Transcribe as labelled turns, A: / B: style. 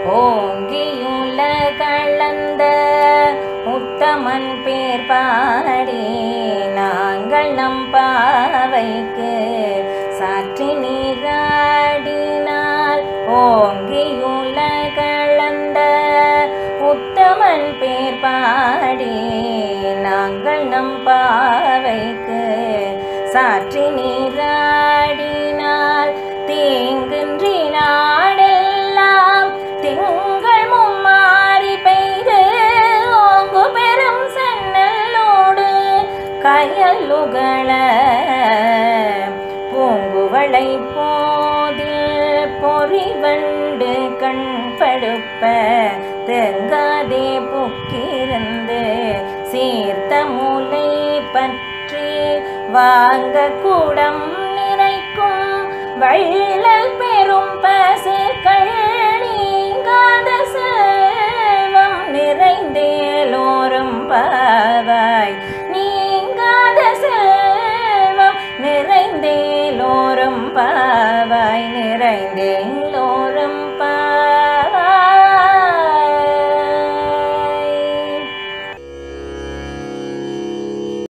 A: ஓங்கியுள்ள கலந்த உத்தமன் பேர் பாடி நாங்கள் நம் பாவைக்கு சாற்றி நீராடினால் ஓங்கியுள்ள கலந்த உத்தமன் பேர் பாடி நாங்கள் நம் பாவைக்கு சாற்றி நீராடினால் தீங்கின்றி நாடெல்லாம் திங்கள் மும்மாறி பெய்து ஓங்கு பெரும் சென்னலோடு கயலுகள பூங்குவளை போதில் பொறிவண்டு கண் படுப்ப தெங்காதே புக்கிருந்து சீர்த்த மூலை பற்றி வாங்க கூடம் நிறைக்கும் வள்ளல் பெரும் பசுக்கள் நீங்காத செல்வம் நிறைந்தேலோரும் பாவாய் நீங்காத செல்வம் நிறைந்தேலோரும் பாவாய்